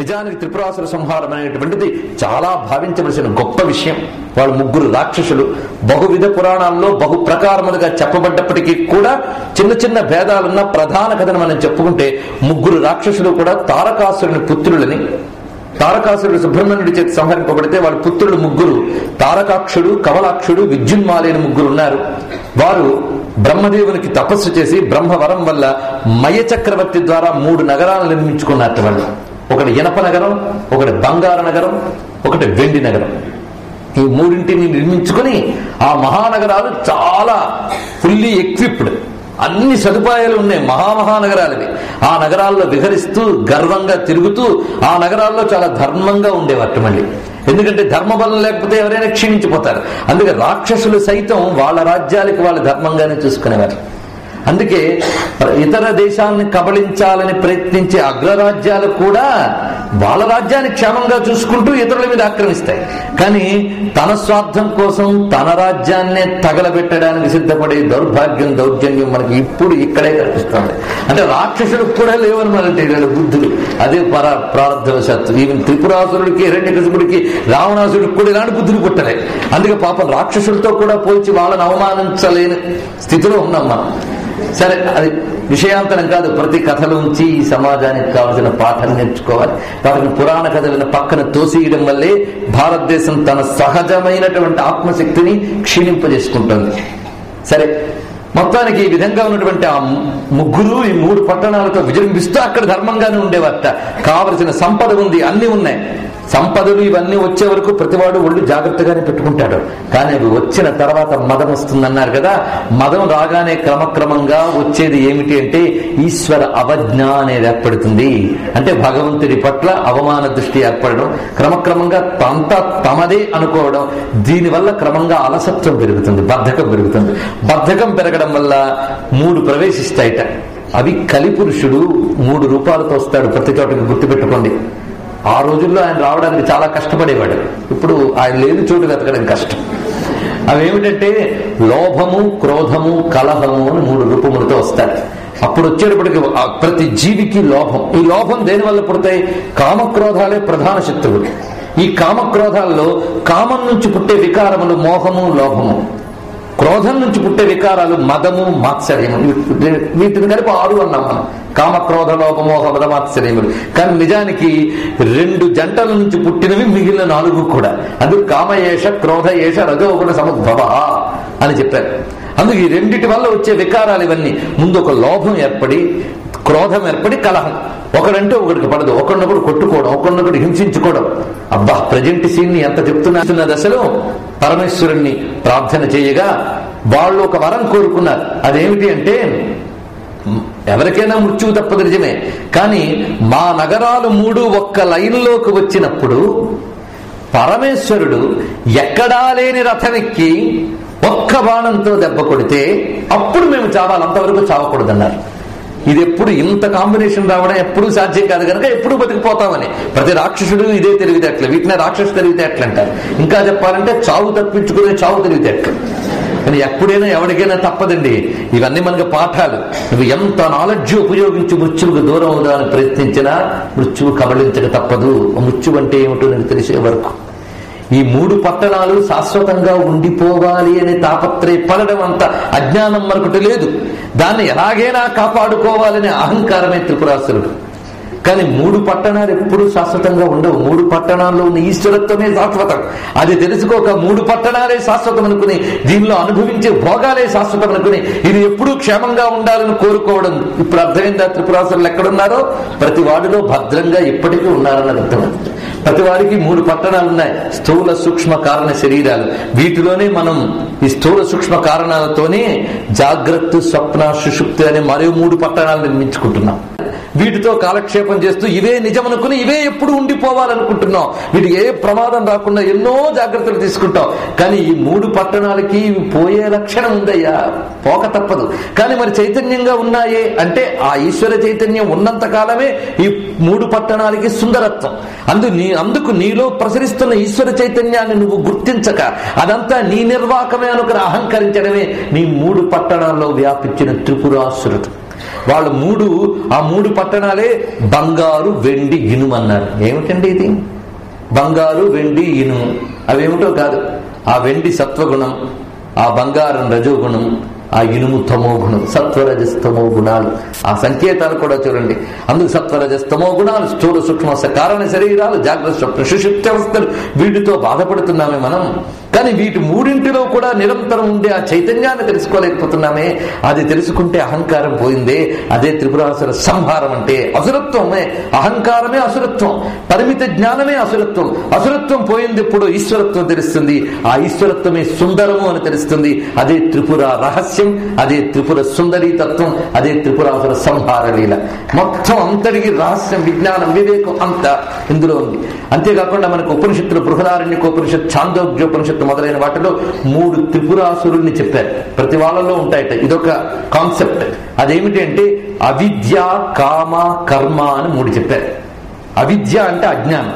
నిజానికి త్రిపురాసుర సంహారం అనేటువంటిది చాలా భావించవలసిన గొప్ప విషయం వాళ్ళు ముగ్గురు రాక్షసులు బహువిధ పురాణాల్లో బహు ప్రకారములుగా చెప్పబడ్డప్పటికీ కూడా చిన్న చిన్న భేదాలున్న ప్రధాన కథను మనం చెప్పుకుంటే ముగ్గురు రాక్షసులు కూడా తారకాసురుని పుత్రులని తారకాసురుడు సుబ్రహ్మణ్యుడి చేతి సంహరింపబడితే వాళ్ళ పుత్రులు ముగ్గురు తారకాక్షుడు కమలాక్షుడు విద్యున్మాలి అని ముగ్గురు ఉన్నారు వారు బ్రహ్మదేవునికి తపస్సు చేసి బ్రహ్మవరం వల్ల మయ చక్రవర్తి ద్వారా మూడు నగరాలను నిర్మించుకున్నట్టు వాళ్ళు ఒకటి ఇనప నగరం ఒకటి బంగారు నగరం ఒకటి వెండి నగరం ఈ మూడింటిని నిర్మించుకుని ఆ మహానగరాలు చాలా ఫుల్లీ ఎక్విప్డ్ అన్ని సదుపాయాలు ఉన్నాయి మహామహానగరాలవి ఆ నగరాల్లో విహరిస్తూ గర్వంగా తిరుగుతూ ఆ నగరాల్లో చాలా ధర్మంగా ఉండేవారు మళ్ళీ ఎందుకంటే ధర్మబలం లేకపోతే ఎవరైనా క్షీణించిపోతారు అందుకే రాక్షసులు సైతం వాళ్ళ రాజ్యాలకి వాళ్ళు ధర్మంగానే చూసుకునేవారు అందుకే ఇతర దేశాలను కబళించాలని ప్రయత్నించే అగ్రరాజ్యాలు కూడా వాళ్ళ రాజ్యాన్ని క్షేమంగా చూసుకుంటూ ఇతరుల మీద ఆక్రమిస్తాయి కానీ తన స్వార్థం కోసం తన రాజ్యాన్నే తగలబెట్టడానికి సిద్ధపడే దౌర్భాగ్యం దౌర్జన్యం మనకి ఇప్పుడు ఇక్కడే కనిపిస్తుంది అంటే రాక్షసులకు కూడా లేవని మనకి వీళ్ళ బుద్ధులు అదే పర ప్రారంభవశాత్తు ఈవెన్ త్రిపురాసురుడికి హిరణ్యకశుడికి రావణాసుడికి కూడా ఇలాంటి బుద్ధులు పుట్టలే అందుకే పాపం రాక్షసులతో కూడా పోల్చి వాళ్ళని అవమానించలేని స్థితిలో ఉన్నాం మనం సరే అది విషయాంతరం కాదు ప్రతి కథలోంచి ఈ సమాజానికి కావలసిన పాఠం నేర్చుకోవాలి వాటిని పురాణ కథలను పక్కన తోసేయడం వల్లే భారతదేశం తన సహజమైనటువంటి ఆత్మశక్తిని క్షీణింపజేసుకుంటుంది సరే మొత్తానికి ఈ విధంగా ఉన్నటువంటి ఆ ముగ్గురు ఈ మూడు పట్టణాలతో విజృంభిస్తూ అక్కడ ధర్మంగానే ఉండేవారట కావలసిన సంపద ఉంది అన్ని ఉన్నాయి సంపదలు ఇవన్నీ వచ్చే వరకు ప్రతివాడు ఒళ్ళు జాగ్రత్తగానే పెట్టుకుంటాడు కానీ అవి వచ్చిన తర్వాత మదం వస్తుందన్నారు కదా మదం రాగానే క్రమక్రమంగా వచ్చేది ఏమిటి అంటే ఈశ్వర అవజ్ఞ అనేది ఏర్పడుతుంది అంటే భగవంతుడి పట్ల అవమాన దృష్టి ఏర్పడడం క్రమక్రమంగా తంత తమదే అనుకోవడం దీనివల్ల క్రమంగా అలసత్వం పెరుగుతుంది బద్ధకం పెరుగుతుంది బద్ధకం పెరగడం వల్ల మూడు ప్రవేశిస్తాయిట అవి కలిపురుషుడు మూడు రూపాలతో వస్తాడు ప్రతి చోటకి గుర్తుపెట్టుకోండి ఆ రోజుల్లో ఆయన రావడానికి చాలా కష్టపడేవాడు ఇప్పుడు ఆయన లేని చోటు వెతకడం కష్టం అవి ఏమిటంటే లోభము క్రోధము కలహము అని మూడు రూపములతో వస్తాయి అప్పుడు వచ్చేటప్పటికి ఆ ప్రతి జీవికి లోభం ఈ లోభం దేని వల్ల పుడతాయి కామక్రోధాలే ప్రధాన శత్రువులు ఈ కామక్రోధాల్లో కామం నుంచి పుట్టే వికారములు మోహము లోభము క్రోధం నుంచి పుట్టే వికారాలు మదము మాత్సర్యము వీ- వీటిని కలిపి ఆరు అన్నాం మనం కామ క్రోధ లోపమోహ మద మాత్సర్యములు కానీ నిజానికి రెండు జంటల నుంచి పుట్టినవి మిగిలిన నాలుగు కూడా అందుకు కామయేష క్రోధ ఏష రజోగుణ సముద్భవ అని చెప్పారు అందుకు ఈ రెండిటి వల్ల వచ్చే వికారాలు ఇవన్నీ ముందు ఒక లోభం ఏర్పడి క్రోధం ఏర్పడి కలహం ఒకడంటే ఒకడికి పడదు ఒకరినొకడు కొట్టుకోవడం ఒకరినొకడు హింసించుకోవడం అబ్బా ప్రజెంట్ సీన్ ని ఎంత చెప్తున్నా దశలో పరమేశ్వరుణ్ణి ప్రార్థన చేయగా వాళ్ళు ఒక వరం కోరుకున్నారు అదేమిటి అంటే ఎవరికైనా మృత్యువు తప్పదు నిజమే కానీ మా నగరాలు మూడు ఒక్క లైన్లోకి వచ్చినప్పుడు పరమేశ్వరుడు ఎక్కడా లేని రథమెక్కి ఒక్క బాణంతో దెబ్బ కొడితే అప్పుడు మేము చావాలి అంతవరకు చావకూడదన్నారు ఇది ఎప్పుడు ఇంత కాంబినేషన్ రావడం ఎప్పుడు సాధ్యం కాదు కనుక ఎప్పుడు బతికిపోతామని ప్రతి రాక్షసుడు ఇదే తెలివితేటలు వీటినే రాక్షసు తెలివితేటలు అంటారు ఇంకా చెప్పాలంటే చావు తప్పించుకునే చావు తెలివితేటలు కానీ ఎప్పుడైనా ఎవరికైనా తప్పదండి ఇవన్నీ మనకి పాఠాలు నువ్వు ఎంత నాలెడ్జ్ ఉపయోగించి మృత్యువుకు దూరం అవుదామని ప్రయత్నించినా మృత్యువు కబళించక తప్పదు మృత్యు అంటే ఏమిటో నీకు తెలిసే వరకు ఈ మూడు పట్టణాలు శాశ్వతంగా ఉండిపోవాలి అనే తాపత్రయపడడం అంత అజ్ఞానం మరొకటి లేదు దాన్ని ఎలాగైనా కాపాడుకోవాలనే అహంకారమే త్రిపురాసురుడు కానీ మూడు పట్టణాలు ఎప్పుడూ శాశ్వతంగా ఉండవు మూడు పట్టణాల్లో ఉన్న ఈశ్వరత్వమే శాశ్వతం అది తెలుసుకోక మూడు పట్టణాలే శాశ్వతం అనుకుని దీనిలో అనుభవించే భోగాలే శాశ్వతం అనుకుని ఇది ఎప్పుడూ క్షేమంగా ఉండాలని కోరుకోవడం ఇప్పుడు అర్థమైందా త్రిపురాసురులు ఎక్కడున్నారో ప్రతి వాడిలో భద్రంగా ఇప్పటికీ ఉన్నారని అర్థం ప్రతి వారికి మూడు పట్టణాలు ఉన్నాయి స్థూల సూక్ష్మ కారణ శరీరాలు వీటిలోనే మనం ఈ స్థూల సూక్ష్మ కారణాలతోనే జాగ్రత్త స్వప్న సుషుప్తి అనే మరో మూడు పట్టణాలు నిర్మించుకుంటున్నాం వీటితో కాలక్షేపం చేస్తూ ఇవే నిజమనుకుని ఇవే ఎప్పుడు ఉండిపోవాలనుకుంటున్నాం వీటికి ఏ ప్రమాదం రాకుండా ఎన్నో జాగ్రత్తలు తీసుకుంటాం కానీ ఈ మూడు పట్టణాలకి ఇవి పోయే లక్షణం ఉందయ్యా పోక తప్పదు కానీ మరి చైతన్యంగా ఉన్నాయే అంటే ఆ ఈశ్వర చైతన్యం ఉన్నంత కాలమే ఈ మూడు పట్టణాలకి సుందరత్వం అందు నీ అందుకు నీలో ప్రసరిస్తున్న ఈశ్వర చైతన్యాన్ని నువ్వు గుర్తించక అదంతా నీ నిర్వాకమే అనుకుని అహంకరించడమే నీ మూడు పట్టణాల్లో వ్యాపించిన త్రిపురాసురుడు వాళ్ళు మూడు ఆ మూడు పట్టణాలే బంగారు వెండి ఇనుము అన్నారు ఏమిటండి ఇది బంగారు వెండి ఇనుము అవేమిటో కాదు ఆ వెండి సత్వగుణం ఆ బంగారం రజోగుణం ఆ ఇనుము తమో గుణం సత్వరజస్తమో గుణాలు ఆ సంకేతాలు కూడా చూడండి అందుకు సత్వరజస్తమో గుణాలు స్థూల సూక్ష్మ కారణ శరీరాలు జాగ్రత్త స్వప్న సుషుప్తి అవస్థలు వీటితో బాధపడుతున్నామే మనం కానీ వీటి మూడింటిలో కూడా నిరంతరం ఉండే ఆ చైతన్యాన్ని తెలుసుకోలేకపోతున్నామే అది తెలుసుకుంటే అహంకారం పోయిందే అదే త్రిపురాసుర సంహారం అంటే అసురత్వమే అహంకారమే అసురత్వం పరిమిత జ్ఞానమే అసురత్వం అసురత్వం పోయింది ఇప్పుడు ఈశ్వరత్వం తెలుస్తుంది ఆ ఈశ్వరత్వమే సుందరము అని తెలుస్తుంది అదే త్రిపుర రహస్యం అదే త్రిపుర సుందరీ తత్వం అదే త్రిపురాసుర సంహార లీల మొత్తం అంతటికి రహస్యం విజ్ఞానం వివేకం అంతా ఇందులో ఉంది అంతేకాకుండా మనకు ఉపనిషత్తులు బృహదారణ్యకోపనిషత్ ఛాందోగ్యోపనిషత్తు మొదలైన వాటిలో మూడు త్రిపురాసురుల్ని చెప్పారు ప్రతి వాళ్ళలో ఉంటాయట ఇదొక కాన్సెప్ట్ అదేమిటి అంటే అవిద్య కామ కర్మ అని మూడు చెప్పారు అవిద్య అంటే అజ్ఞానం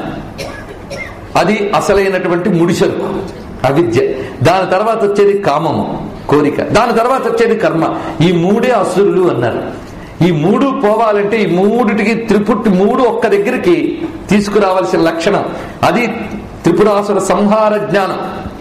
అది అసలైనటువంటి ముడిసరుకు అవిద్య దాని తర్వాత వచ్చేది కామము కోరిక దాని తర్వాత వచ్చేది కర్మ ఈ మూడే అసురులు అన్నారు ఈ మూడు పోవాలంటే ఈ మూడిటికి త్రిపుట్టి మూడు ఒక్క దగ్గరికి తీసుకురావాల్సిన లక్షణం అది త్రిపురాసుర సంహార జ్ఞానం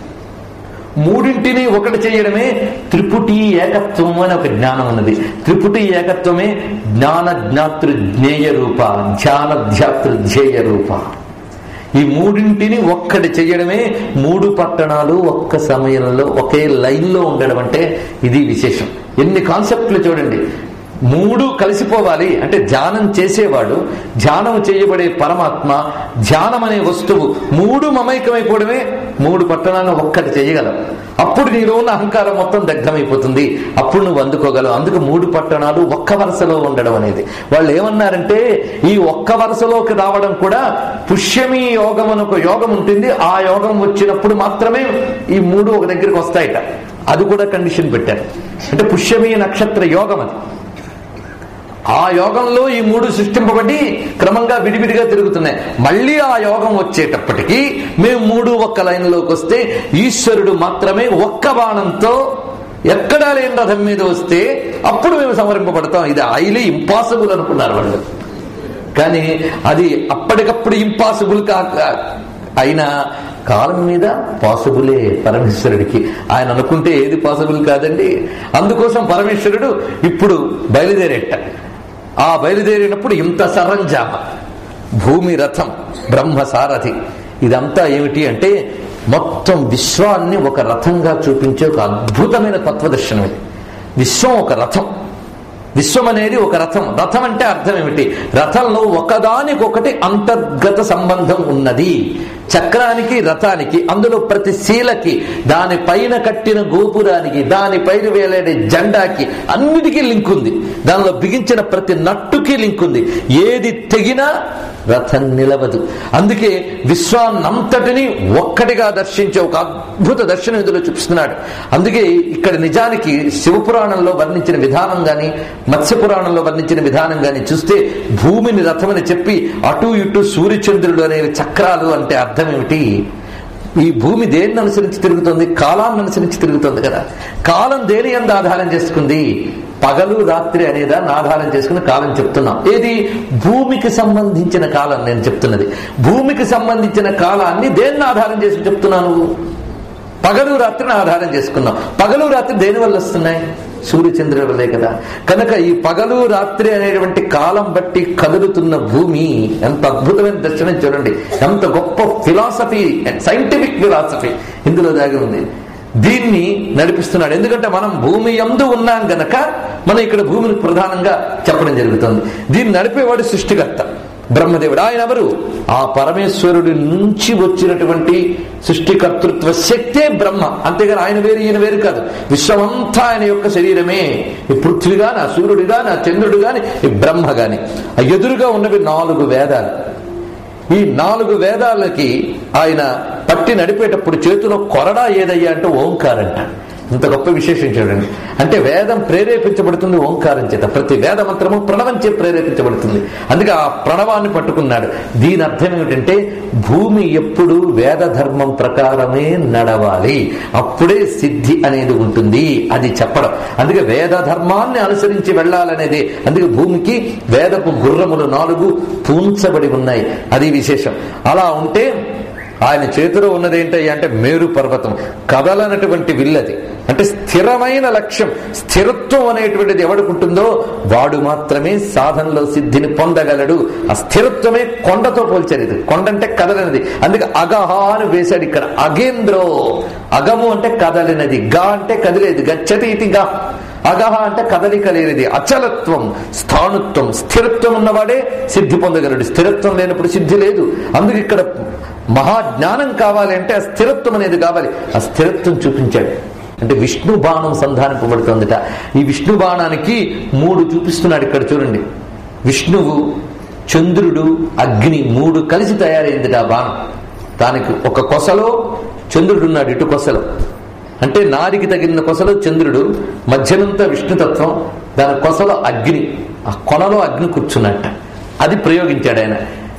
మూడింటిని ఒకటి చేయడమే త్రిపుటి ఏకత్వం అని ఒక జ్ఞానం ఉన్నది త్రిపుటి ఏకత్వమే జ్ఞాన జ్ఞాతృ జ్ఞేయ రూప ధ్యాన ధ్యాతృ ధ్యేయ రూప ఈ మూడింటిని ఒక్కటి చేయడమే మూడు పట్టణాలు ఒక్క సమయంలో ఒకే లైన్లో ఉండడం అంటే ఇది విశేషం ఎన్ని కాన్సెప్ట్లు చూడండి మూడు కలిసిపోవాలి అంటే ధ్యానం చేసేవాడు ధ్యానం చేయబడే పరమాత్మ ధ్యానం అనే వస్తువు మూడు మమైకమైపోవడమే మూడు పట్టణాలను ఒక్కటి చేయగలవు అప్పుడు నీలో ఉన్న అహంకారం మొత్తం దగ్ధమైపోతుంది అప్పుడు నువ్వు అందుకోగలవు అందుకు మూడు పట్టణాలు ఒక్క వరుసలో ఉండడం అనేది వాళ్ళు ఏమన్నారంటే ఈ ఒక్క వరుసలోకి రావడం కూడా పుష్యమి యోగం అని ఒక యోగం ఉంటుంది ఆ యోగం వచ్చినప్పుడు మాత్రమే ఈ మూడు ఒక దగ్గరికి వస్తాయట అది కూడా కండిషన్ పెట్టారు అంటే పుష్యమి నక్షత్ర యోగం అది ఆ యోగంలో ఈ మూడు సృష్టింపబడి క్రమంగా విడివిడిగా తిరుగుతున్నాయి మళ్ళీ ఆ యోగం వచ్చేటప్పటికి మేము మూడు ఒక్క లైన్లోకి వస్తే ఈశ్వరుడు మాత్రమే ఒక్క బాణంతో ఎక్కడా లేని రథం మీద వస్తే అప్పుడు మేము సంవరింపబడతాం ఇది హైలీ ఇంపాసిబుల్ అనుకున్నారు వాళ్ళు కానీ అది అప్పటికప్పుడు ఇంపాసిబుల్ కాక అయినా కాలం మీద పాసిబులే పరమేశ్వరుడికి ఆయన అనుకుంటే ఏది పాసిబుల్ కాదండి అందుకోసం పరమేశ్వరుడు ఇప్పుడు బయలుదేరేట ఆ బయలుదేరినప్పుడు ఇంత సరంజామ భూమి రథం బ్రహ్మ సారథి ఇదంతా ఏమిటి అంటే మొత్తం విశ్వాన్ని ఒక రథంగా చూపించే ఒక అద్భుతమైన తత్వదర్శనం ఇది విశ్వం ఒక రథం విశ్వం అనేది ఒక రథం రథం అంటే అర్థం ఏమిటి రథంలో ఒకదానికొకటి అంతర్గత సంబంధం ఉన్నది చక్రానికి రథానికి అందులో ప్రతి శీలకి దాని పైన కట్టిన గోపురానికి దాని పైన వేలాడే జెండాకి అన్నిటికీ లింక్ ఉంది దానిలో బిగించిన ప్రతి నట్టుకి లింక్ ఉంది ఏది తెగినా రథం నిలవదు అందుకే విశ్వాన్నంతటిని ఒక్కటిగా దర్శించే ఒక అద్భుత దర్శనం ఇందులో చూపిస్తున్నాడు అందుకే ఇక్కడ నిజానికి శివపురాణంలో వర్ణించిన విధానం గాని మత్స్యపురాణంలో వర్ణించిన విధానం గాని చూస్తే భూమిని రథమని చెప్పి అటు ఇటు సూర్యచంద్రుడు అనేవి చక్రాలు అంటే అర్థం ఏమిటి ఈ భూమి దేన్ని అనుసరించి తిరుగుతుంది కాలాన్ని అనుసరించి తిరుగుతుంది కదా కాలం దేని ఎందు ఆధారం చేసుకుంది పగలు రాత్రి అనేదాన్ని ఆధారం చేసుకుని కాలం చెప్తున్నాం ఏది భూమికి సంబంధించిన కాలం నేను చెప్తున్నది భూమికి సంబంధించిన కాలాన్ని దేన్ని ఆధారం చేసి చెప్తున్నాను పగలు రాత్రిని ఆధారం చేసుకున్నాం పగలు రాత్రి దేని వల్ల వస్తున్నాయి సూర్యచంద్రుల వల్లే కదా కనుక ఈ పగలు రాత్రి అనేటువంటి కాలం బట్టి కదులుతున్న భూమి ఎంత అద్భుతమైన దర్శనం చూడండి ఎంత గొప్ప ఫిలాసఫీ సైంటిఫిక్ ఫిలాసఫీ ఇందులో దాగి ఉంది దీన్ని నడిపిస్తున్నాడు ఎందుకంటే మనం భూమి ఎందు ఉన్నాం గనక మనం ఇక్కడ భూమిని ప్రధానంగా చెప్పడం జరుగుతుంది దీన్ని నడిపేవాడు సృష్టికర్త బ్రహ్మదేవుడు ఆయన ఎవరు ఆ పరమేశ్వరుడి నుంచి వచ్చినటువంటి సృష్టికర్తృత్వ శక్తే బ్రహ్మ అంతేగాని ఆయన వేరు ఈయన వేరు కాదు విశ్వమంతా ఆయన యొక్క శరీరమే ఈ పృథ్వీ గాని ఆ సూర్యుడు గాని ఆ చంద్రుడు గాని ఈ బ్రహ్మ గాని ఆ ఎదురుగా ఉన్నవి నాలుగు వేదాలు ఈ నాలుగు వేదాలకి ఆయన పట్టి నడిపేటప్పుడు చేతిలో కొరడా ఏదయ్యా అంటే ఓంకారంట ఇంత గొప్ప విశేషం చూడండి అంటే వేదం ప్రేరేపించబడుతుంది ఓంకారం చేత ప్రతి వేద మంత్రము ప్రణవం చే ప్రేరేపించబడుతుంది అందుకే ఆ ప్రణవాన్ని పట్టుకున్నాడు దీని అర్థం ఏమిటంటే భూమి ఎప్పుడు వేద ధర్మం ప్రకారమే నడవాలి అప్పుడే సిద్ధి అనేది ఉంటుంది అది చెప్పడం అందుకే వేద ధర్మాన్ని అనుసరించి వెళ్ళాలనేది అందుకే భూమికి వేదపు గుర్రములు నాలుగు పూంచబడి ఉన్నాయి అది విశేషం అలా ఉంటే ఆయన చేతిలో ఉన్నది ఏంటి అంటే మేరు పర్వతం కదలనటువంటి విల్లది అంటే స్థిరమైన లక్ష్యం స్థిరత్వం అనేటువంటిది ఎవడుకుంటుందో వాడు మాత్రమే సాధనలో సిద్ధిని పొందగలడు ఆ స్థిరత్వమే కొండతో పోల్చారు ఇది కొండ అంటే కదలనిది అందుకే అగహ అని వేశాడు ఇక్కడ అగేంద్రో అగము అంటే కదలినది గా అంటే కదిలేది గచ్చతి ఇది గా అగహ అంటే కదలిక లేనిది అచలత్వం స్థానుత్వం స్థిరత్వం ఉన్నవాడే సిద్ధి పొందగలడు స్థిరత్వం లేనప్పుడు సిద్ధి లేదు అందుకు ఇక్కడ మహాజ్ఞానం కావాలి అంటే ఆ స్థిరత్వం అనేది కావాలి ఆ స్థిరత్వం చూపించాడు అంటే విష్ణు బాణం సంధానింపబడుతుందిట ఈ విష్ణు బాణానికి మూడు చూపిస్తున్నాడు ఇక్కడ చూడండి విష్ణువు చంద్రుడు అగ్ని మూడు కలిసి తయారైందిట ఆ బాణం దానికి ఒక కొసలో చంద్రుడు ఉన్నాడు ఇటు కొసలో అంటే నారికి తగిన కొసలో చంద్రుడు మధ్యనంతా విష్ణుతత్వం దాని కొసలో అగ్ని ఆ కొనలో అగ్ని కూర్చున్నట్ట అది ప్రయోగించాడు ఆయన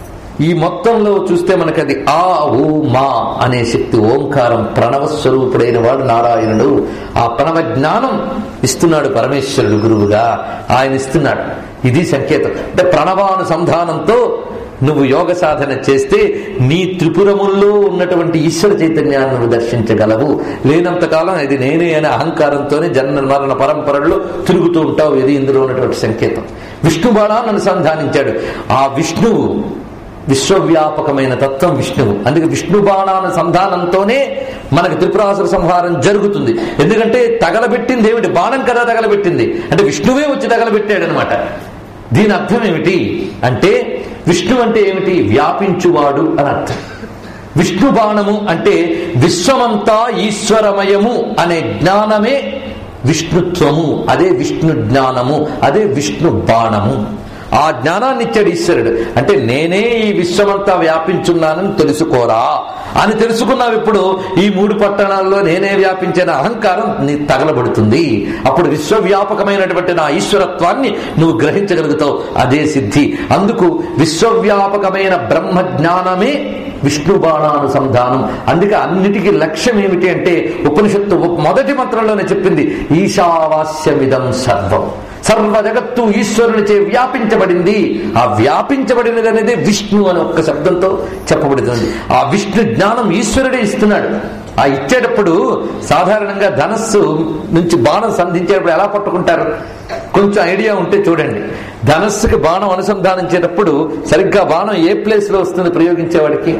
ఈ మొత్తంలో చూస్తే మనకి అది ఆ ఓ మా అనే శక్తి ఓంకారం ప్రణవ స్వరూపుడైన వాడు నారాయణుడు ఆ ప్రణవ జ్ఞానం ఇస్తున్నాడు పరమేశ్వరుడు గురువుగా ఆయన ఇస్తున్నాడు ఇది సంకేతం అంటే ప్రణవానుసంధానంతో నువ్వు యోగ సాధన చేస్తే నీ త్రిపురముల్లో ఉన్నటువంటి ఈశ్వర చైతన్యాన్ని నువ్వు దర్శించగలవు లేనంత కాలం ఇది నేనే అనే అహంకారంతోనే జన్మ మరణ పరంపరల్లో తిరుగుతూ ఉంటావు ఇది ఇందులో ఉన్నటువంటి సంకేతం విష్ణు బాణాన్ని అనుసంధానించాడు ఆ విష్ణువు విశ్వవ్యాపకమైన తత్వం విష్ణువు అందుకే విష్ణు బాణాన సంధానంతోనే మనకు త్రిపురాసుర సంహారం జరుగుతుంది ఎందుకంటే తగలబెట్టింది ఏమిటి బాణం కదా తగలబెట్టింది అంటే విష్ణువే వచ్చి తగలబెట్టాడు అనమాట దీని అర్థం ఏమిటి అంటే విష్ణు అంటే ఏమిటి వ్యాపించువాడు అని అర్థం విష్ణు బాణము అంటే విశ్వమంతా ఈశ్వరమయము అనే జ్ఞానమే విష్ణుత్వము అదే విష్ణు జ్ఞానము అదే విష్ణు బాణము ఆ జ్ఞానాన్ని ఇచ్చాడు ఈశ్వరుడు అంటే నేనే ఈ విశ్వమంతా వ్యాపించున్నానని తెలుసుకోరా అని తెలుసుకున్నావు ఇప్పుడు ఈ మూడు పట్టణాల్లో నేనే వ్యాపించిన అహంకారం నీ తగలబడుతుంది అప్పుడు విశ్వవ్యాపకమైనటువంటి నా ఈశ్వరత్వాన్ని నువ్వు గ్రహించగలుగుతావు అదే సిద్ధి అందుకు విశ్వవ్యాపకమైన బ్రహ్మ జ్ఞానమే విష్ణు బాణానుసంధానం అందుకే అన్నిటికీ లక్ష్యం ఏమిటి అంటే ఉపనిషత్తు మొదటి మంత్రంలోనే చెప్పింది ఈశావాస్యమిదం సర్వం సర్వ జగత్తు ఈశ్వరునిచే వ్యాపించబడింది ఆ వ్యాపించబడినది అనేది విష్ణు అనే ఒక్క శబ్దంతో చెప్పబడుతుంది ఆ విష్ణు జ్ఞానం ఈశ్వరుడే ఇస్తున్నాడు ఆ ఇచ్చేటప్పుడు సాధారణంగా ధనస్సు నుంచి బాణం సంధించేటప్పుడు ఎలా పట్టుకుంటారు కొంచెం ఐడియా ఉంటే చూడండి ధనస్సుకి బాణం అనుసంధానించేటప్పుడు సరిగ్గా బాణం ఏ ప్లేస్ లో వస్తుంది ప్రయోగించేవాడికి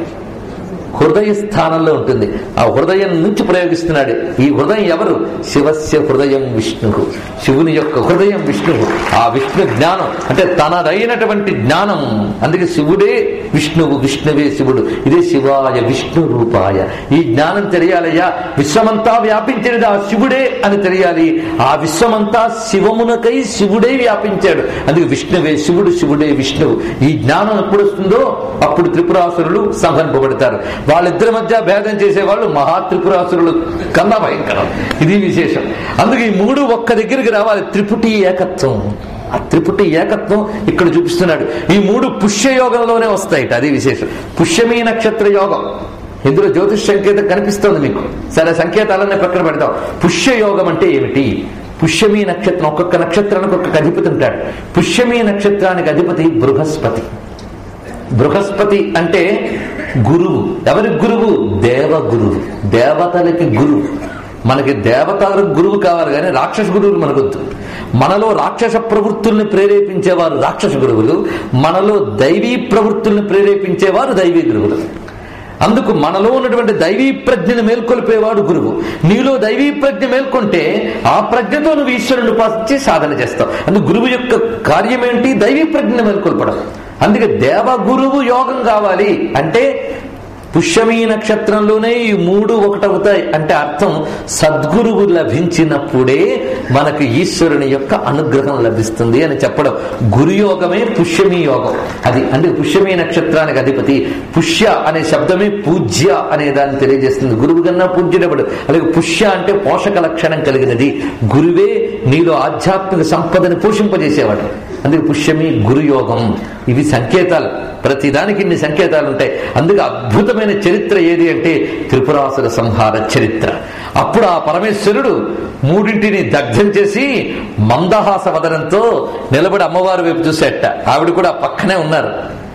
హృదయ స్థానంలో ఉంటుంది ఆ హృదయం నుంచి ప్రయోగిస్తున్నాడు ఈ హృదయం ఎవరు శివస్య హృదయం విష్ణువు శివుని యొక్క హృదయం విష్ణువు ఆ విష్ణు జ్ఞానం అంటే తనదైనటువంటి జ్ఞానం అందుకే శివుడే విష్ణువు విష్ణువే శివుడు ఇదే శివాయ విష్ణు రూపాయ ఈ జ్ఞానం తెలియాలయ్యా విశ్వమంతా వ్యాపించినది ఆ శివుడే అని తెలియాలి ఆ విశ్వమంతా శివమునకై శివుడే వ్యాపించాడు అందుకే విష్ణువే శివుడు శివుడే విష్ణువు ఈ జ్ఞానం ఎప్పుడు వస్తుందో అప్పుడు త్రిపురాసురులు సంహరింపబడతారు వాళ్ళిద్దరి మధ్య భేదం చేసేవాళ్ళు మహా త్రిపురాసురులు కన్నా భయంకరం ఇది విశేషం అందుకే ఈ మూడు ఒక్క దగ్గరికి రావాలి త్రిపుటి ఏకత్వం ఆ త్రిపుటి ఏకత్వం ఇక్కడ చూపిస్తున్నాడు ఈ మూడు పుష్యయోగంలోనే వస్తాయి అది విశేషం పుష్యమీ నక్షత్ర యోగం ఇందులో జ్యోతిష్ సంకేతం కనిపిస్తోంది మీకు సరే సంకేతాలన్నీ పక్కన పెడతాం పుష్యయోగం అంటే ఏమిటి పుష్యమీ నక్షత్రం ఒక్కొక్క నక్షత్రానికి ఒక్కొక్క అధిపతి ఉంటాడు పుష్యమీ నక్షత్రానికి అధిపతి బృహస్పతి బృహస్పతి అంటే గురువు ఎవరి గురువు దేవ గురువు దేవతలకి గురువు మనకి దేవతలకు గురువు కావాలి కానీ రాక్షస గురువులు మనకొద్దు మనలో రాక్షస ప్రవృత్తుల్ని ప్రేరేపించేవారు రాక్షస గురువులు మనలో దైవీ ప్రవృత్తుల్ని ప్రేరేపించేవారు దైవీ గురువులు అందుకు మనలో ఉన్నటువంటి దైవీ ప్రజ్ఞను మేల్కొల్పేవాడు గురువు నీలో దైవీ ప్రజ్ఞ మేల్కొంటే ఆ ప్రజ్ఞతో నువ్వు ఈశ్వరుని ఉపాసించి సాధన చేస్తావు అందుకు గురువు యొక్క కార్యం ఏంటి దైవీ ప్రజ్ఞను మేల్కొల్పడం అందుకే దేవ గురువు యోగం కావాలి అంటే పుష్యమీ నక్షత్రంలోనే ఈ మూడు ఒకటవుతాయి అంటే అర్థం సద్గురువు లభించినప్పుడే మనకు ఈశ్వరుని యొక్క అనుగ్రహం లభిస్తుంది అని చెప్పడం గురుయోగమే పుష్యమీ యోగం అది అంటే పుష్యమీ నక్షత్రానికి అధిపతి పుష్య అనే శబ్దమే పూజ్య అనే దాన్ని తెలియజేస్తుంది గురువు కన్నా పూజ్యుడబడు అలాగే పుష్య అంటే పోషక లక్షణం కలిగినది గురువే నీలో ఆధ్యాత్మిక సంపదని పోషింపజేసేవాడు అందుకే పుష్యమి గురుయోగం ఇవి సంకేతాలు ప్రతిదానికి ఇన్ని సంకేతాలు ఉంటాయి అందుకే అద్భుతమైన చరిత్ర ఏది అంటే త్రిపురాసుర సంహార చరిత్ర అప్పుడు ఆ పరమేశ్వరుడు మూడింటిని దగ్ధం చేసి మందహాస వదనంతో నిలబడి అమ్మవారి వైపు చూసేట ఆవిడ కూడా పక్కనే ఉన్నారు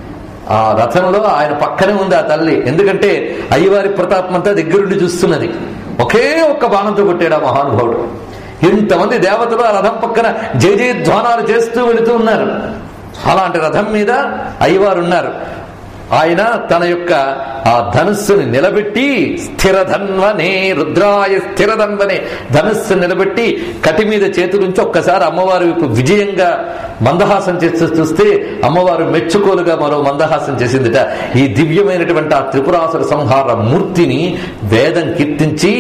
ఆ రథంలో ఆయన పక్కనే ఉంది ఆ తల్లి ఎందుకంటే అయ్యవారి ప్రతాపం అంతా దగ్గరుండి చూస్తున్నది ఒకే ఒక్క బాణంతో కొట్టాడు ఆ మహానుభావుడు ఇంతమంది దేవతలు ఆ రథం పక్కన జయ జయధ్వానాలు చేస్తూ వెళుతూ ఉన్నారు అలాంటి రథం మీద అయ్యవారు ఉన్నారు ఆయన తన యొక్క ఆ ధనుస్సుని నిలబెట్టి స్థిరధన్వనే రుద్రాయ స్థిరధన్వనే ధనుస్సు నిలబెట్టి కటి మీద చేతులుంచి ఒక్కసారి అమ్మవారి వైపు విజయంగా మందహాసం చేస్తూ చూస్తే అమ్మవారు మెచ్చుకోలుగా మరో మందహాసం చేసిందిట ఈ దివ్యమైనటువంటి ఆ త్రిపురాసుర సంహార మూర్తిని వేదం కీర్తించి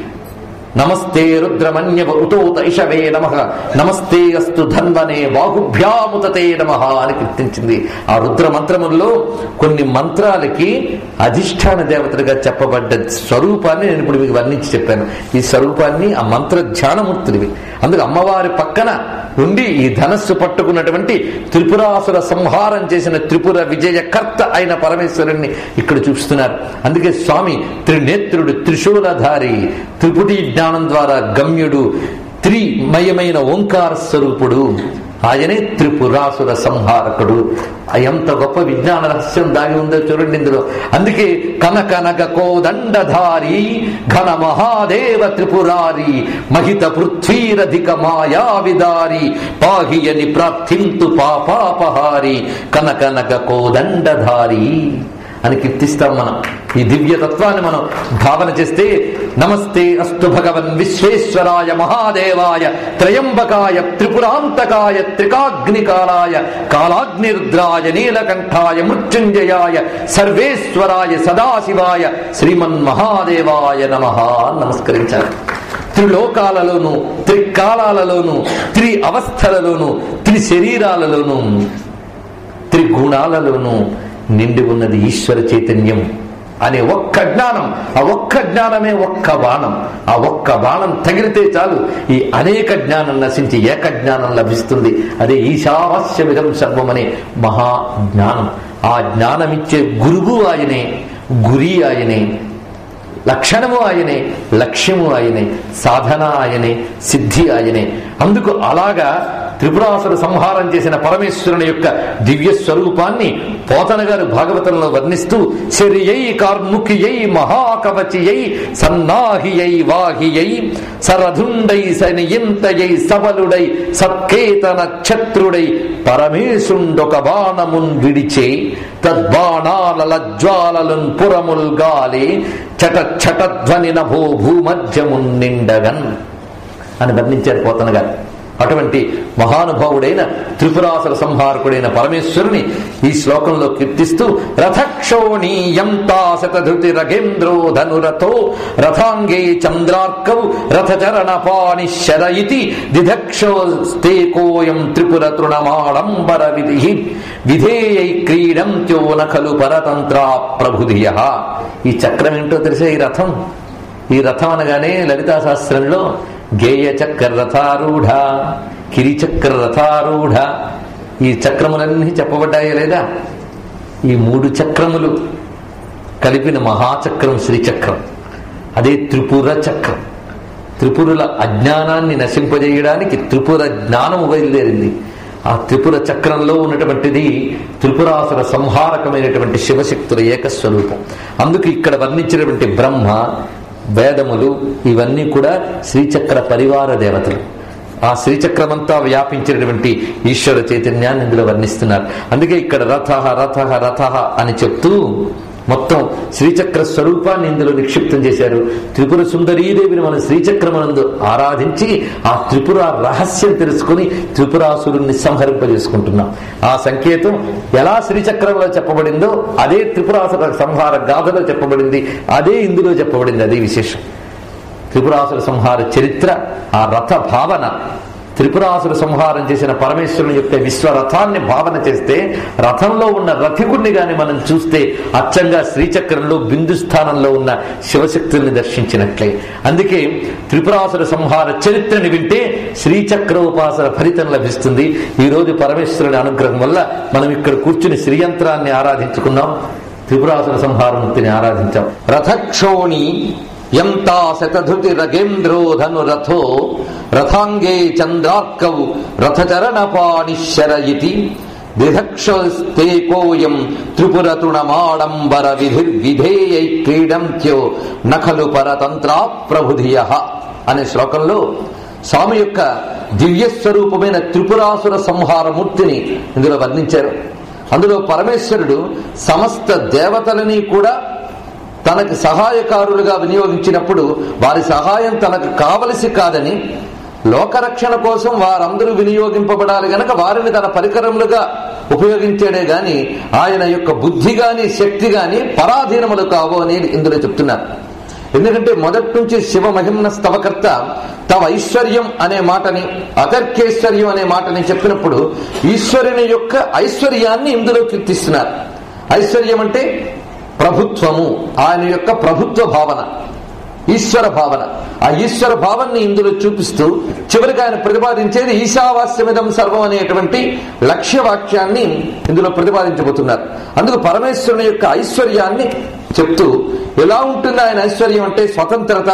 నమస్తే రుద్రమన్య ఉతోత ఇషవే నమ నమస్తే అస్తు ధన్వనే బాహుభ్యాముతతే నమ అని కీర్తించింది ఆ రుద్ర మంత్రముల్లో కొన్ని మంత్రాలకి అధిష్టాన దేవతలుగా చెప్పబడ్డ స్వరూపాన్ని నేను ఇప్పుడు మీకు వర్ణించి చెప్పాను ఈ స్వరూపాన్ని ఆ మంత్ర ధ్యానమూర్తులివి అందుకు అమ్మవారి పక్కన ఉండి ఈ ధనస్సు పట్టుకున్నటువంటి త్రిపురాసుర సంహారం చేసిన త్రిపుర విజయకర్త అయిన పరమేశ్వరుణ్ణి ఇక్కడ చూపిస్తున్నారు అందుకే స్వామి త్రినేత్రుడు త్రిశూలధారి త్రిపుటి జ్ఞానం ద్వారా గమ్యుడు త్రిమయమైన ఓంకార స్వరూపుడు ఆయనే త్రిపురాసుర సంహారకుడు ఎంత గొప్ప విజ్ఞాన రహస్యం దాగి ఉందో చూడండి ఇందులో అందుకే కనకనక కోదండధారి ఘన మహాదేవ త్రిపురారి మహిత పృథ్వీరధిక మాయా విదారి పాహియని ప్రార్థింతు పాపాపహారి కనకనక కోదండధారి అని కీర్తిస్తాం మనం ఈ దివ్య తత్వాన్ని మనం భావన చేస్తే నమస్తే అస్తు భగవన్ విశ్వేశ్వరాయ మహాదేవాయ త్రయంబకాయ త్రిపురాంతకాయ త్రికాగ్నికాలాయ కాలాగ్నిరుద్రాయ నీలకంఠాయ మృత్యుంజయాయ సర్వేశ్వరాయ సదాశివాయ శ్రీమన్ మహాదేవాయ నమ నమస్కరించారు త్రిలోకాలలోను త్రికాలాలలోను త్రి అవస్థలలోను త్రి శరీరాలలోను త్రిగుణాలలోను నిండి ఉన్నది ఈశ్వర చైతన్యం అనే ఒక్క జ్ఞానం ఆ ఒక్క జ్ఞానమే ఒక్క బాణం ఆ ఒక్క బాణం తగిలితే చాలు ఈ అనేక జ్ఞానం నశించి ఏక జ్ఞానం లభిస్తుంది అదే ఈశావాస్య విధం సర్వం అనే మహా జ్ఞానం ఆ జ్ఞానమిచ్చే గురువు ఆయనే గురి ఆయనే లక్షణము ఆయనే లక్ష్యము ఆయనే సాధన ఆయనే సిద్ధి ఆయనే అందుకు అలాగా త్రిపురాసుర సంహారం చేసిన పరమేశ్వరుని యొక్క దివ్య స్వరూపాన్ని పోతన గారు భాగవతంలో వర్ణిస్తూ శరియై కార్ముఖియై మహాకవచియై సన్నాహియై వాహియై సరధుండై సనియంతయై సబలుడై సత్కేత నక్షత్రుడై పరమేశుండొక బాణమున్ విడిచే తద్బాణాల లజ్వాలలున్ పురముల్ గాలి చట చటధ్వని నభో భూమధ్యమున్ నిండగన్ అని వర్ణించారు పోతన గారు అటువంటి మహానుభావుడైన త్రిపురాసుర సంహారకుడైన పరమేశ్వరుని ఈ శ్లోకంలో కీర్తిస్తూ రథక్షోణీయంతాశతధృతి రగేంద్రో ధనురథో రథాంగే చంద్రార్కౌ రథచరణ పాణి శరయితి దిధక్షోస్తే కోయం త్రిపుర తృణమాడంబర విధి విధేయై క్రీడంత్యో నఖలు పరతంత్ర ప్రభుధియ ఈ చక్రం ఏంటో తెలిసే ఈ రథం ఈ రథం అనగానే లలితా శాస్త్రంలో గేయ చక్ర రథారూఢ కిరిచక్ర రథారూఢ ఈ చక్రములన్నీ చెప్పబడ్డాయా లేదా ఈ మూడు చక్రములు కలిపిన మహాచక్రం శ్రీచక్రం అదే త్రిపుర చక్రం త్రిపురుల అజ్ఞానాన్ని నశింపజేయడానికి త్రిపుర జ్ఞానము బయలుదేరింది ఆ త్రిపుర చక్రంలో ఉన్నటువంటిది త్రిపురాసుర సంహారకమైనటువంటి శివశక్తుల ఏకస్వరూపం అందుకు ఇక్కడ వర్ణించినటువంటి బ్రహ్మ వేదములు ఇవన్నీ కూడా శ్రీచక్ర పరివార దేవతలు ఆ శ్రీచక్రమంతా వ్యాపించినటువంటి ఈశ్వర చైతన్యాన్ని ఇందులో వర్ణిస్తున్నారు అందుకే ఇక్కడ రథ రథ రథ అని చెప్తూ మొత్తం శ్రీచక్ర స్వరూపాన్ని ఇందులో నిక్షిప్తం చేశారు త్రిపుర సుందరీదేవిని మనం శ్రీచక్రమనందు ఆరాధించి ఆ త్రిపుర రహస్యం తెలుసుకుని త్రిపురాసురుణ్ణి సంహరింపజేసుకుంటున్నాం ఆ సంకేతం ఎలా శ్రీచక్రంలో చెప్పబడిందో అదే త్రిపురాసుర సంహార గాథలో చెప్పబడింది అదే ఇందులో చెప్పబడింది అదే విశేషం త్రిపురాసుర సంహార చరిత్ర ఆ రథ భావన త్రిపురాసుర సంహారం చేసిన పరమేశ్వరుని యొక్క విశ్వరథాన్ని భావన చేస్తే రథంలో ఉన్న రథికుణ్ణి గాని మనం చూస్తే అచ్చంగా శ్రీచక్రంలో బిందు స్థానంలో ఉన్న శివశక్తుల్ని దర్శించినట్లే అందుకే త్రిపురాసుర సంహార చరిత్రని వింటే శ్రీచక్ర ఉపాసన ఫలితం లభిస్తుంది ఈ రోజు పరమేశ్వరుని అనుగ్రహం వల్ల మనం ఇక్కడ కూర్చుని శ్రీయంత్రాన్ని ఆరాధించుకున్నాం త్రిపురాసుర సంహారమూర్తిని ఆరాధించాం రథక్షోణి ఎంతా శతధృతి రగేంద్రో ధను రథో రథాంగే చంద్రార్కౌ రథచరణపాణిశ్చర ఇతి దిధక్షస్తే కోయం త్రిపుర తృణమాడంబర విధి విధేయై క్రీడంత్యో నఖలు పరతంత్రా ప్రభుధియ అనే శ్లోకంలో స్వామి యొక్క దివ్య స్వరూపమైన త్రిపురాసుర సంహారమూర్తిని ఇందులో వర్ణించారు అందులో పరమేశ్వరుడు సమస్త దేవతలని కూడా తనకు సహాయకారులుగా వినియోగించినప్పుడు వారి సహాయం తనకు కావలసి కాదని లోకరక్షణ కోసం వారందరూ వినియోగింపబడాలి గనక వారిని తన పరికరములుగా ఉపయోగించాడే గాని ఆయన యొక్క బుద్ధి గాని శక్తి గాని పరాధీనములు కావు అని ఇందులో చెప్తున్నారు ఎందుకంటే మొదటి నుంచి శివ మహిమ్న స్తవకర్త తవ ఐశ్వర్యం అనే మాటని అతర్కేశ్వర్యం అనే మాటని చెప్పినప్పుడు ఈశ్వరుని యొక్క ఐశ్వర్యాన్ని ఇందులో కీర్తిస్తున్నారు ఐశ్వర్యం అంటే ప్రభుత్వము ఆయన యొక్క ప్రభుత్వ భావన ఈశ్వర భావన ఆ ఈశ్వర భావాన్ని ఇందులో చూపిస్తూ చివరికి ఆయన ప్రతిపాదించేది ఈశావాస్యమిదం సర్వం అనేటువంటి లక్ష్యవాక్యాన్ని ఇందులో ప్రతిపాదించబోతున్నారు అందుకు పరమేశ్వరుని యొక్క ఐశ్వర్యాన్ని చెప్తూ ఎలా ఉంటుంది ఆయన ఐశ్వర్యం అంటే స్వతంత్రత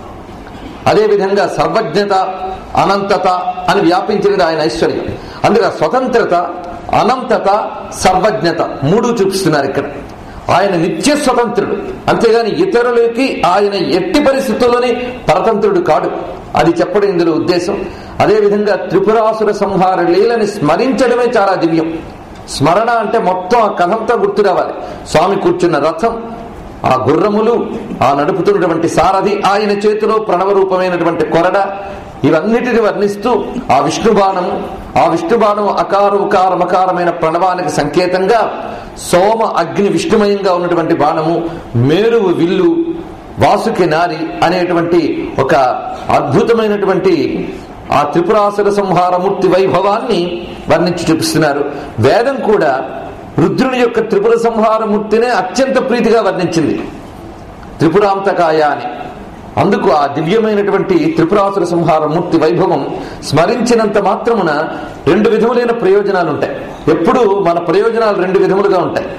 అదేవిధంగా సర్వజ్ఞత అనంతత అని వ్యాపించినది ఆయన ఐశ్వర్యం అందుకే స్వతంత్రత అనంతత సర్వజ్ఞత మూడు చూపిస్తున్నారు ఇక్కడ ఆయన నిత్య స్వతంత్రుడు అంతేగాని ఇతరులకి ఆయన ఎట్టి పరిస్థితుల్లోని పరతంత్రుడు కాడు అది చెప్పడం ఇందులో ఉద్దేశం అదేవిధంగా త్రిపురాసుర సంహార లీలని స్మరించడమే చాలా దివ్యం స్మరణ అంటే మొత్తం ఆ కథంతా గుర్తు రావాలి స్వామి కూర్చున్న రథం ఆ గుర్రములు ఆ నడుపుతున్నటువంటి సారథి ఆయన చేతిలో ప్రణవ రూపమైనటువంటి కొరడ ఇవన్నిటిని వర్ణిస్తూ ఆ విష్ణు బాణము ఆ విష్ణు బాణం అకార ఉకార మకారమైన ప్రణవానికి సంకేతంగా సోమ అగ్ని విష్ణుమయంగా ఉన్నటువంటి బాణము మేరువు విల్లు వాసుకి నారి అనేటువంటి ఒక అద్భుతమైనటువంటి ఆ త్రిపురాసుర సంహారమూర్తి వైభవాన్ని వర్ణించి చూపిస్తున్నారు వేదం కూడా రుద్రుని యొక్క త్రిపుర సంహారమూర్తినే అత్యంత ప్రీతిగా వర్ణించింది త్రిపురాంతకాయ అని అందుకు ఆ దివ్యమైనటువంటి త్రిపురాసుర సంహార మూర్తి వైభవం స్మరించినంత మాత్రమున రెండు విధములైన ప్రయోజనాలు ఉంటాయి ఎప్పుడు మన ప్రయోజనాలు రెండు విధములుగా ఉంటాయి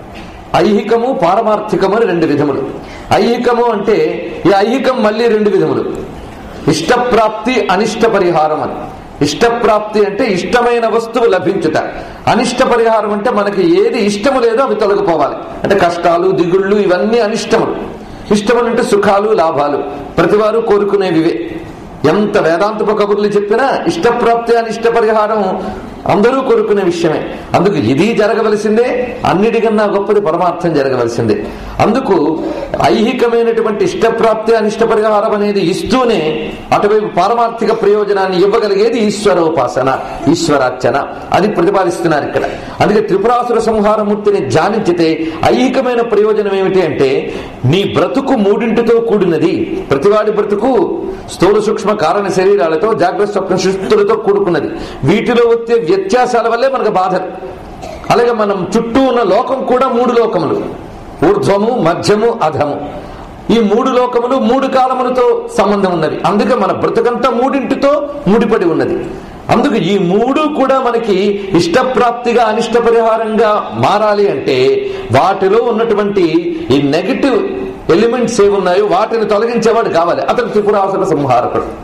ఐహికము పారమార్థికము అని రెండు విధములు ఐహికము అంటే ఈ ఐహికం మళ్ళీ రెండు విధములు ఇష్టప్రాప్తి అనిష్ట పరిహారం అని ఇష్టప్రాప్తి అంటే ఇష్టమైన వస్తువు లభించుట అనిష్ట పరిహారం అంటే మనకి ఏది ఇష్టము లేదో అవి తొలగిపోవాలి అంటే కష్టాలు దిగుళ్ళు ఇవన్నీ అనిష్టములు ఇష్టములు అంటే సుఖాలు లాభాలు ప్రతివారు కోరుకునేవివే ఎంత వేదాంతపు కబుర్లు చెప్పినా ఇష్టప్రాప్తి అనిష్ట పరిహారం అందరూ కోరుకునే విషయమే అందుకు ఇది జరగవలసిందే అన్నిటికన్నా గొప్పది పరమార్థం జరగవలసిందే అందుకు ఐహికమైనటువంటి ఇష్టప్రాప్తి అనిష్ట పరిహారం అనేది ఇస్తూనే అటువైపు పారమార్థిక ప్రయోజనాన్ని ఇవ్వగలిగేది ఈశ్వరోపాసన ఈశ్వరార్చన అది ప్రతిపాదిస్తున్నారు ఇక్కడ అందుకే త్రిపురాసుర సంహారమూర్తిని ధ్యానించితే ఐహికమైన ప్రయోజనం ఏమిటి అంటే నీ బ్రతుకు మూడింటితో కూడినది ప్రతివాడి బ్రతుకు స్థూల సూక్ష్మ కారణ శరీరాలతో జాగ్రత్త స్వప్న శుద్ధులతో కూడుకున్నది వీటిలో వచ్చే వ్యత్యాసాల వల్లే మనకు బాధలు అలాగే మనం చుట్టూ ఉన్న లోకం కూడా మూడు లోకములు ఊర్ధ్వము మధ్యము అధము ఈ మూడు లోకములు మూడు కాలములతో సంబంధం ఉన్నది అందుకే మన బ్రతుకంతా మూడింటితో ముడిపడి ఉన్నది అందుకు ఈ మూడు కూడా మనకి ఇష్టప్రాప్తిగా అనిష్ట పరిహారంగా మారాలి అంటే వాటిలో ఉన్నటువంటి ఈ నెగటివ్ ఎలిమెంట్స్ ఏమున్నాయో వాటిని తొలగించేవాడు కావాలి అతను త్రిపురాసుర సంహారకుడు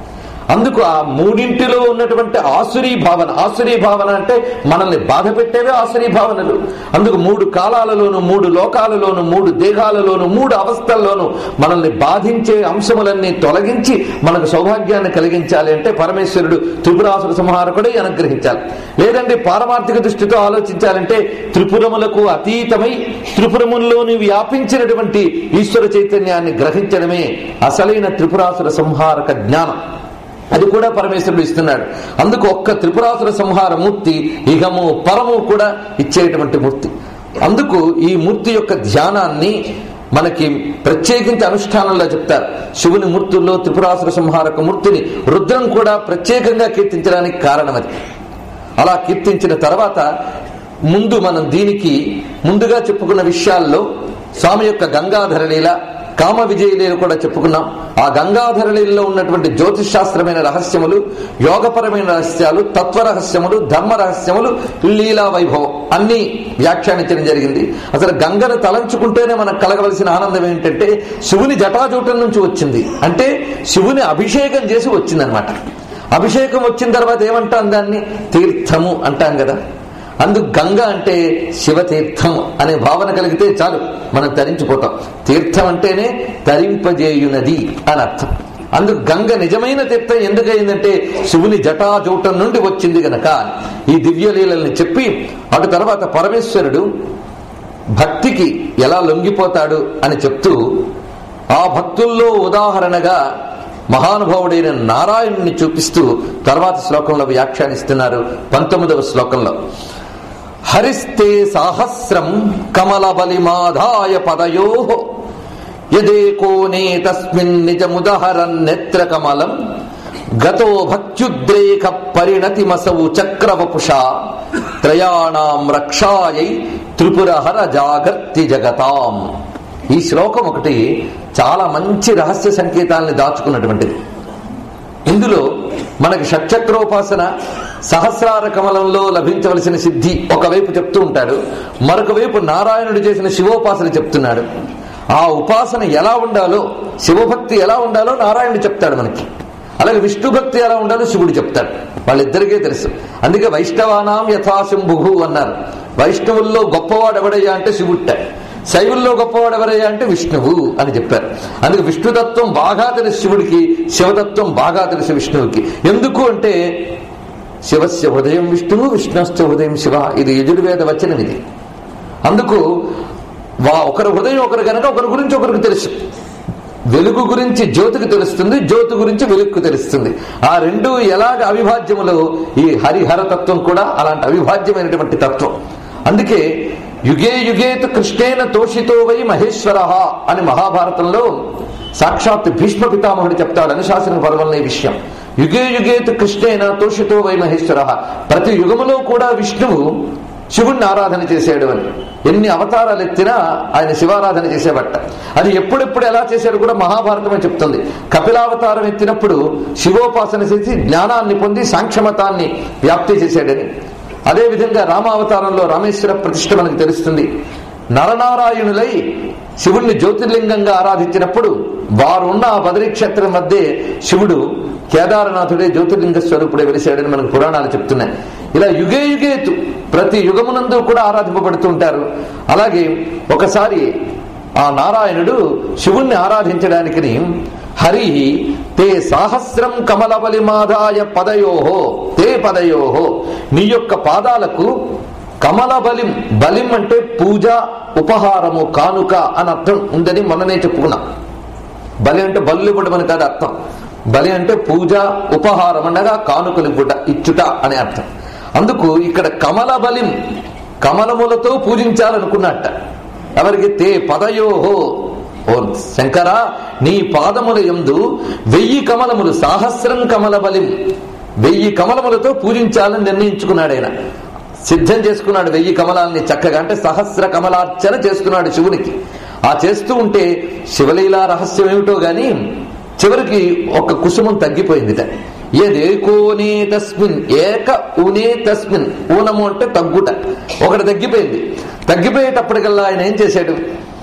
అందుకు ఆ మూడింటిలో ఉన్నటువంటి ఆసురీ భావన ఆసురీ భావన అంటే మనల్ని బాధ పెట్టేవే ఆసురీ భావనలు అందుకు మూడు కాలాలలోను మూడు లోకాలలోను మూడు దేహాలలోను మూడు అవస్థల్లోనూ మనల్ని బాధించే అంశములన్నీ తొలగించి మనకు సౌభాగ్యాన్ని కలిగించాలి అంటే పరమేశ్వరుడు త్రిపురాసుర సంహారకుడే అనుగ్రహించాలి లేదంటే పారమార్థిక దృష్టితో ఆలోచించాలంటే త్రిపురములకు అతీతమై త్రిపురముల్లోని వ్యాపించినటువంటి ఈశ్వర చైతన్యాన్ని గ్రహించడమే అసలైన త్రిపురాసుర సంహారక జ్ఞానం అది కూడా పరమేశ్వరుడు ఇస్తున్నాడు అందుకు ఒక్క త్రిపురాసుర సంహార మూర్తి ఇహము పరము కూడా ఇచ్చేటువంటి మూర్తి అందుకు ఈ మూర్తి యొక్క ధ్యానాన్ని మనకి ప్రత్యేకించి అనుష్ఠానంలో చెప్తారు శివుని మూర్తుల్లో త్రిపురాసుర సంహారక మూర్తిని రుద్రం కూడా ప్రత్యేకంగా కీర్తించడానికి కారణం అది అలా కీర్తించిన తర్వాత ముందు మనం దీనికి ముందుగా చెప్పుకున్న విషయాల్లో స్వామి యొక్క గంగాధర లీల కామ విజయలీల కూడా చెప్పుకున్నాం ఆ గంగాధర లీలలో ఉన్నటువంటి జ్యోతిష్ శాస్త్రమైన రహస్యములు యోగపరమైన రహస్యాలు తత్వ రహస్యములు ధర్మ రహస్యములు లీలా వైభవం అన్ని వ్యాఖ్యానించడం జరిగింది అసలు గంగను తలంచుకుంటేనే మనకు కలగవలసిన ఆనందం ఏంటంటే శివుని జటాజూటం నుంచి వచ్చింది అంటే శివుని అభిషేకం చేసి వచ్చిందనమాట అభిషేకం వచ్చిన తర్వాత ఏమంటాం దాన్ని తీర్థము అంటాం కదా అందుకు గంగ అంటే శివతీర్థం అనే భావన కలిగితే చాలు మనం తరించిపోతాం తీర్థం అంటేనే తరింపజేయునది అని అర్థం అందుకు గంగ నిజమైన తీర్థం ఎందుకయిందంటే శివుని జటాజూటం నుండి వచ్చింది గనక ఈ దివ్యలీలని చెప్పి అటు తర్వాత పరమేశ్వరుడు భక్తికి ఎలా లొంగిపోతాడు అని చెప్తూ ఆ భక్తుల్లో ఉదాహరణగా మహానుభావుడైన నారాయణుని చూపిస్తూ తర్వాత శ్లోకంలో వ్యాఖ్యానిస్తున్నారు పంతొమ్మిదవ శ్లోకంలో హరిస్తే సాహస్రం కమల బలిమాధాయ పదయో యదేకోనే తస్మిన్ నిజముదహరన్ నేత్ర కమలం గతో భక్త్యుద్రేక పరిణతిమసౌ చక్రవపుష త్రయాణం రక్షాయై త్రిపురహర జాగర్తి జగతాం ఈ శ్లోకం ఒకటి చాలా మంచి రహస్య సంకేతాలని దాచుకున్నటువంటిది ఇందులో మనకి షట్చక్రోపాసన సహస్రార కమలంలో లభించవలసిన సిద్ధి ఒకవైపు చెప్తూ ఉంటాడు మరొక వైపు నారాయణుడు చేసిన శివోపాసన చెప్తున్నాడు ఆ ఉపాసన ఎలా ఉండాలో శివభక్తి ఎలా ఉండాలో నారాయణుడు చెప్తాడు మనకి అలాగే విష్ణు భక్తి ఎలా ఉండాలో శివుడు చెప్తాడు వాళ్ళిద్దరికీ తెలుసు అందుకే వైష్ణవానాం యథాశంభు అన్నారు వైష్ణవుల్లో గొప్పవాడు ఎవడయ్యా అంటే శివుట్ట శైవుల్లో గొప్పవాడు ఎవరయ్యా అంటే విష్ణువు అని చెప్పారు అందుకే విష్ణుతత్వం బాగా తెలుసు శివుడికి శివతత్వం బాగా తెలుసు విష్ణువుకి ఎందుకు అంటే శివస్య హృదయం విష్ణువు విష్ణుశ్చ హృదయం శివ ఇది యజుర్వేద వచనం ఇది అందుకు వా ఒకరి హృదయం ఒకరు కనుక ఒకరి గురించి ఒకరికి తెలుసు వెలుగు గురించి జ్యోతికి తెలుస్తుంది జ్యోతి గురించి వెలుగుకు తెలుస్తుంది ఆ రెండు ఎలాగ అవిభాజ్యములో ఈ హరిహర తత్వం కూడా అలాంటి అవిభాజ్యమైనటువంటి తత్వం అందుకే యుగే యుగేతు కృష్ణేన తోషితో వై మహేశ్వర అని మహాభారతంలో సాక్షాత్ భీష్మ పితామహుడు చెప్తాడు అనుశాసన పర్వంలో ఈ విషయం యుగే యుగేతు కృష్ణేన తోషితో వై మహేశ్వర ప్రతి యుగములో కూడా విష్ణువు శివుణ్ణి ఆరాధన చేశాడు అని ఎన్ని అవతారాలు ఎత్తినా ఆయన శివారాధన చేసేబట్ట అది ఎప్పుడెప్పుడు ఎలా చేశాడు కూడా మహాభారతమే చెప్తుంది కపిలావతారం ఎత్తినప్పుడు శివోపాసన చేసి జ్ఞానాన్ని పొంది సాంక్షమతాన్ని వ్యాప్తి చేశాడని అదేవిధంగా రామావతారంలో రామేశ్వర ప్రతిష్ఠ మనకు తెలుస్తుంది నరనారాయణులై శివుణ్ణి జ్యోతిర్లింగంగా ఆరాధించినప్పుడు వారున్న ఆ బదరీక్షేత్రం మధ్య శివుడు కేదారనాథుడే జ్యోతిర్లింగ స్వరూపుడే వెలిశాడని మనకు పురాణాలు చెప్తున్నాయి ఇలా యుగే యుగేతు ప్రతి యుగమునందు కూడా ఆరాధింపబడుతూ ఉంటారు అలాగే ఒకసారి ఆ నారాయణుడు శివుణ్ణి ఆరాధించడానికి హరి తే సాహస్రం కమల బలిమాదాయ పదయోహో తే పదయోహో నీ యొక్క పాదాలకు కమల బలిం బలిం అంటే పూజ ఉపహారము కానుక అని అర్థం ఉందని మొన్ననే చెప్పుకున్నాం బలి అంటే బల్లు ఇవ్వడం అని కాదు అర్థం బలి అంటే పూజ ఉపహారం అనగా కానుకలు ఇవ్వట ఇచ్చుట అనే అర్థం అందుకు ఇక్కడ కమల బలిం కమలములతో పూజించాలనుకున్నట్ట ఎవరికి తే పదయోహో ఓ శంకర నీ పాదముల ఎందు వెయ్యి కమలములు సాహస్రం కమల బలిం వెయ్యి కమలములతో పూజించాలని నిర్ణయించుకున్నాడు ఆయన సిద్ధం చేసుకున్నాడు వెయ్యి కమలాల్ని చక్కగా అంటే సహస్ర కమలార్చన చేస్తున్నాడు శివునికి ఆ చేస్తూ ఉంటే శివలీలా రహస్యం ఏమిటో గాని చివరికి ఒక కుసుమం తగ్గిపోయిందిట ఏదేకోనే తస్మిన్ ఏక ఉనే తస్మిన్ ఊనము అంటే తగ్గుట ఒకటి తగ్గిపోయింది తగ్గిపోయేటప్పటికల్లా ఆయన ఏం చేశాడు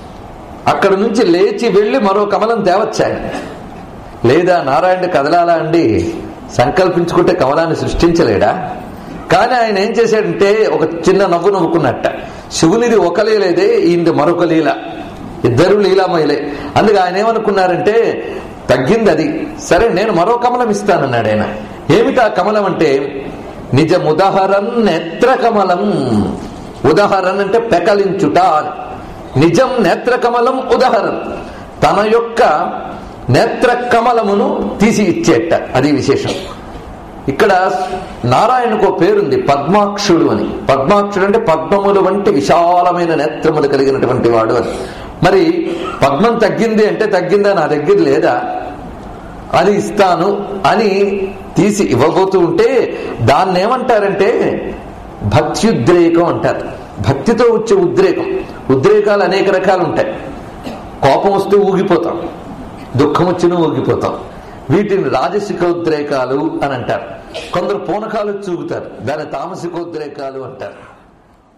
అక్కడ నుంచి లేచి వెళ్ళి మరో కమలం తేవచ్చాయన లేదా నారాయణ కదలాలా అండి సంకల్పించుకుంటే కమలాన్ని సృష్టించలేడా కానీ ఆయన ఏం చేశాడంటే ఒక చిన్న నవ్వు నవ్వుకున్నట్ట శివునిది ఒక లీలేదే ఈయనది మరొక లీల ఇద్దరు లీలామయులే అందుకే ఆయన ఏమనుకున్నారంటే తగ్గింది అది సరే నేను మరో కమలం ఇస్తానన్నాడు ఆయన ఏమిటా కమలం అంటే నిజముదహరం నేత్ర కమలం ఉదాహరణ అంటే పెకలించుట అని నిజం నేత్ర కమలం ఉదాహరణ తన యొక్క నేత్ర కమలమును తీసి ఇచ్చేట అది విశేషం ఇక్కడ నారాయణకు ఒక పేరుంది పద్మాక్షుడు అని పద్మాక్షుడు అంటే పద్మములు వంటి విశాలమైన నేత్రములు కలిగినటువంటి వాడు అని మరి పద్మం తగ్గింది అంటే తగ్గిందా నా దగ్గర లేదా అది ఇస్తాను అని తీసి ఇవ్వబోతూ ఉంటే దాన్ని ఏమంటారంటే భక్త్యుద్రేకం అంటారు భక్తితో వచ్చే ఉద్రేకం ఉద్రేకాలు అనేక రకాలు ఉంటాయి కోపం వస్తే ఊగిపోతాం దుఃఖం వచ్చినా ఊగిపోతాం వీటిని రాజసికోద్రేకాలు అని అంటారు కొందరు పూనకాలు చూగుతారు దాన్ని తామసికోద్రేకాలు అంటారు